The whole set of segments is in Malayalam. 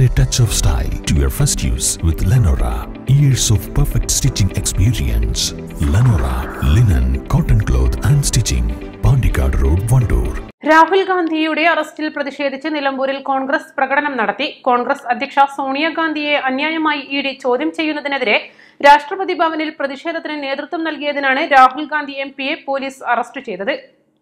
Add a touch of style to your first use with Lenora. Years of perfect stitching experience. Lenora, linen, cotton cloth and stitching. Pandikad Road, Vandoor. Rahul ഗാന്ധിയുടെ അറസ്റ്റിൽ പ്രതിഷേധിച്ച് നിലമ്പൂരിൽ കോൺഗ്രസ് പ്രകടനം നടത്തി കോൺഗ്രസ് അധ്യക്ഷ സോണിയാഗാന്ധിയെ അന്യായമായി ഇ ഡി ചോദ്യം ചെയ്യുന്നതിനെതിരെ രാഷ്ട്രപതി ഭവനിൽ പ്രതിഷേധത്തിന് നേതൃത്വം നൽകിയതിനാണ് രാഹുൽ ഗാന്ധി എം പിയെ പോലീസ് അറസ്റ്റ് ചെയ്തത്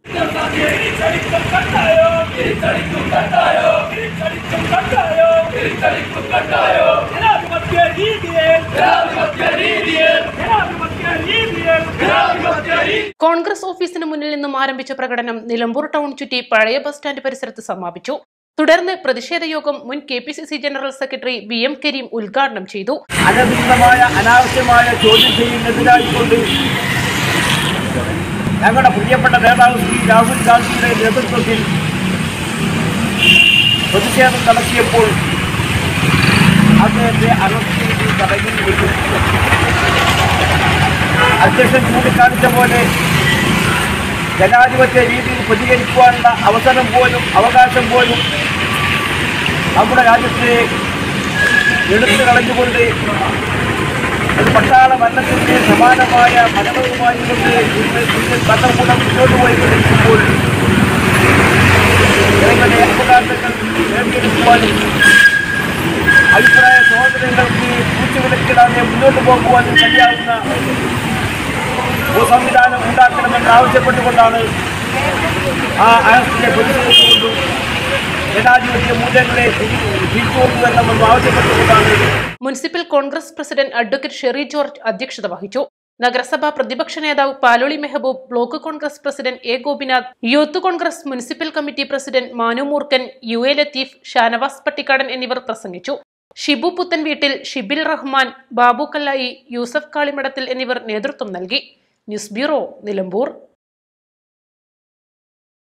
ജനാധിപത്യ രീതിയിൽ ജനാധിപത്യ രീതിയിൽ ജനാധിപത്യ രീതിയിൽ ജനാധിപത്യ രീതിയിൽ കോൺഗ്രസ് ഓഫീസിന് മുന്നിൽ നിന്നും ആരംഭിച്ച പ്രകടനം നിലമ്പൂർ ടൗൺ ചുറ്റി പഴയ ബസ് സ്റ്റാൻഡ് പരിസരത്ത് സമാപിച്ചു തുടർന്ന് പ്രതിഷേധ യോഗം മുൻ K P C C general secretary V M Kareem ഉദ്ഘാടനം ചെയ്തു അനധികൃതമായ അനാവശ്യമായ ചോദ്യം ചെയ്യുന്നതിനായിക്കൊണ്ട് ഞങ്ങളുടെ പ്രിയപ്പെട്ട നേതാവ് ശ്രീ രാഹുൽ ഗാന്ധിയുടെ നേതൃത്വത്തിൽ പ്രതിഷേധം നടത്തിയപ്പോൾ അദ്ദേഹത്തെ അറസ്റ്റ് ചെയ്ത് തടവിൽ വിട്ടു അധ്യക്ഷൻ ചൂണ്ടിക്കാണിച്ച പോലെ ജനാധിപത്യ രീതിയിൽ പ്രതികരിക്കുവാനുള്ള അവസരം പോലും അവകാശം പോലും നമ്മുടെ രാജ്യത്തെ എടുത്തു കളഞ്ഞുകൊണ്ട് ഒരു പട്ടാള ഭരണത്തിന് സമാനമായ ഭരണവുമായി കൊണ്ട് ഇന്ന് ഇന്ന് ഭരണകൂടം മുന്നോട്ട് പോയിക്കൊണ്ടിരിക്കുമ്പോൾ ജനങ്ങളുടെ അവകാശങ്ങൾ നേടിയെടുക്കുവാനും അഭിപ്രായ സ്വാതന്ത്ര്യങ്ങൾക്ക് പൂച്ചുവിലക്കിടാതെ മുന്നോട്ട് പോകുവാനും കഴിയാവുന്ന ഒരു സംവിധാനം ഉണ്ടാക്കണമെന്ന് ആവശ്യപ്പെട്ടുകൊണ്ടാണ് ആ അറസ്റ്റിനെ പ്രതിഷേധിച്ചുകൊണ്ടും ജനാധിപത്യ മൂല്യങ്ങളെ തിരിച്ചുകൊണ്ടുവരണമെന്ന് ആവശ്യപ്പെട്ടുകൊണ്ടാണ് municipal Congress president advocate Sherry George അധ്യക്ഷത വഹിച്ചു നഗരസഭാ പ്രതിപക്ഷ നേതാവ് Paloli Mehboob block Congress president A Gopinath youth Congress municipal committee president Manu Moorkkan U A Latheef Shanavas Pattikkadan എന്നിവർ പ്രസംഗിച്ചു ഷിബു പുത്തൻ വീട്ടിൽ ഷിബിൽ റഹ്മാൻ ബാബു കല്ലായി യൂസഫ് കാളിമഠത്തിൽ എന്നിവർ നേതൃത്വം നൽകി ന്യൂസ് ബ്യൂറോ നിലമ്പൂർ